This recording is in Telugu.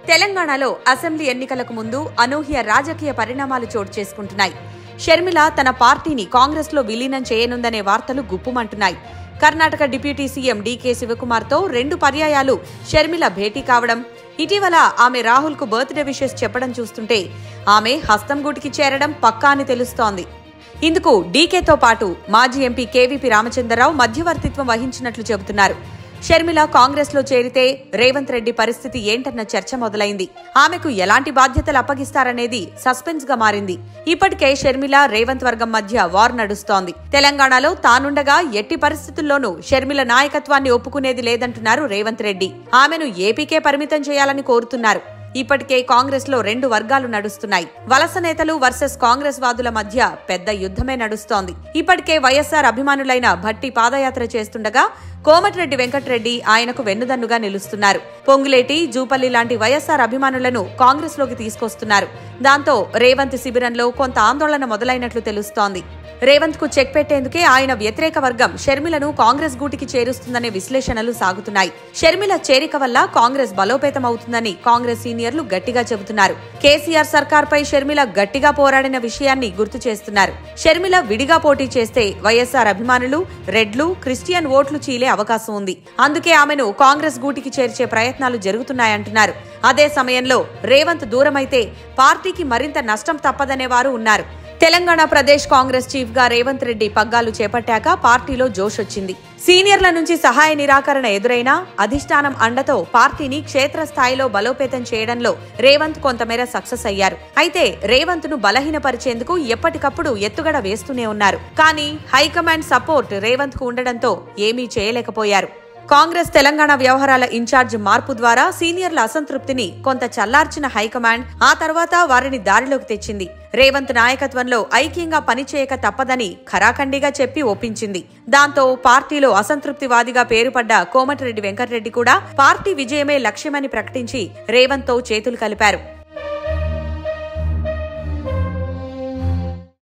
తెలంగాణలో అసెంబ్లీ ఎన్నికలకు ముందు అనూహ్య రాజకీయ పరిణామాలు చోటు చేసుకుంటున్నాయి షర్మిల తన పార్టీని కాంగ్రెస్ లో విలీనం చేయనుందనే వార్తలు గుప్పుమంటున్నాయి కర్ణాటక డిప్యూటీ సీఎం డీకే శివకుమార్తో రెండు పర్యాయాలు షర్మిల భేటీ కావడం ఇటీవల ఆమె రాహుల్ కు బర్త్డే విషెస్ చెప్పడం చూస్తుంటే ఆమె హస్తం గూటికి చేరడం పక్కా అని తెలుస్తోంది ఇందుకు డీకేతో పాటు మాజీ ఎంపీ కేవీపీ రామచంద్రరావు మధ్యవర్తిత్వం వహించినట్లు చెబుతున్నారు షర్మిల కాంగ్రెస్ లో చేరితే రేవంత్ రెడ్డి పరిస్థితి ఏంటన్న చర్చ మొదలైంది ఆమెకు ఎలాంటి బాధ్యతలు అప్పగిస్తారనేది సస్పెన్స్ గా మారింది ఇప్పటికే షర్మిల రేవంత్ వర్గం మధ్య వార్ నడుస్తోంది తెలంగాణలో తానుండగా ఎట్టి పరిస్థితుల్లోనూ షర్మిల నాయకత్వాన్ని ఒప్పుకునేది లేదంటున్నారు రేవంత్ రెడ్డి ఆమెను ఏపీకే పరిమితం చేయాలని కోరుతున్నారు ఇప్పటికే కాంగ్రెస్ లో రెండు వర్గాలు నడుస్తున్నాయి వలస నేతలు వర్సెస్ కాంగ్రెస్ వాదుల మధ్య పెద్ద యుద్ధమే నడుస్తోంది ఇప్పటికే వైఎస్ఆర్ అభిమానులైన భట్టి పాదయాత్ర చేస్తుండగా కోమటిరెడ్డి వెంకటరెడ్డి ఆయనకు వెన్నుదన్నుగా నిలుస్తున్నారు పొంగులేటి జూపల్లి లాంటి వైఎస్ఆర్ అభిమానులను కాంగ్రెస్ లోకి తీసుకొస్తున్నారు దాంతో రేవంత్ శిబిరంలో కొంత ఆందోళన మొదలైనట్లు తెలుస్తోంది రేవంత్ కు చెక్ పెట్టేందుకే ఆయన వ్యతిరేక వర్గం షర్మిలను కాంగ్రెస్ గూటికి చేరుస్తుందనే విశ్లేషణలు సాగుతున్నాయి షర్మిల చేరిక వల్ల కాంగ్రెస్ బలోపేతమవుతుందని కాంగ్రెస్ సీనియర్లు గట్టిగా చెబుతున్నారు కేసీఆర్ సర్కార్పై షర్మిల గట్టిగా పోరాడిన విషయాన్ని గుర్తు చేస్తున్నారు షర్మిల విడిగా పోటీ చేస్తే వైఎస్ఆర్ అభిమానులు రెడ్లు క్రిస్టియన్ ఓట్లు చీలే అవకాశం ఉంది అందుకే ఆమెను కాంగ్రెస్ గూటికి చేర్చే ప్రయత్నాలు జరుగుతున్నాయంటున్నారు అదే సమయంలో రేవంత్ దూరమైతే పార్టీకి మరింత నష్టం తప్పదనే వారు ఉన్నారు తెలంగాణ ప్రదేశ్ కాంగ్రెస్ చీఫ్ గా రేవంత్ రెడ్డి పగ్గాలు చేపట్టాక పార్టీలో జోష్ వచ్చింది సీనియర్ల నుంచి సహాయ నిరాకరణ ఎదురైనా అధిష్టానం అండతో పార్టీని క్షేత్రస్థాయిలో బలోపేతం చేయడంలో రేవంత్ కొంతమేర సక్సెస్ అయ్యారు అయితే రేవంత్ ను బలహీనపరిచేందుకు ఎప్పటికప్పుడు ఎత్తుగడ వేస్తూనే ఉన్నారు కానీ హైకమాండ్ సపోర్ట్ రేవంత్ కు ఉండడంతో ఏమీ చేయలేకపోయారు కాంగ్రెస్ తెలంగాణ వ్యవహారాల ఇన్ఛార్జ్ మార్పు ద్వారా సీనియర్ల అసంతృప్తిని కొంత చల్లార్చిన హైకమాండ్ ఆ తర్వాత వారిని దారిలోకి తెచ్చింది రేవంత్ నాయకత్వంలో ఐక్యంగా పనిచేయక తప్పదని ఖరాఖండిగా చెప్పి ఒప్పించింది దాంతో పార్టీలో అసంతృప్తివాదిగా పేరుపడ్డ కోమటిరెడ్డి వెంకటరెడ్డి కూడా పార్టీ విజయమే లక్ష్యమని ప్రకటించి రేవంత్ తో చేతులు కలిపారు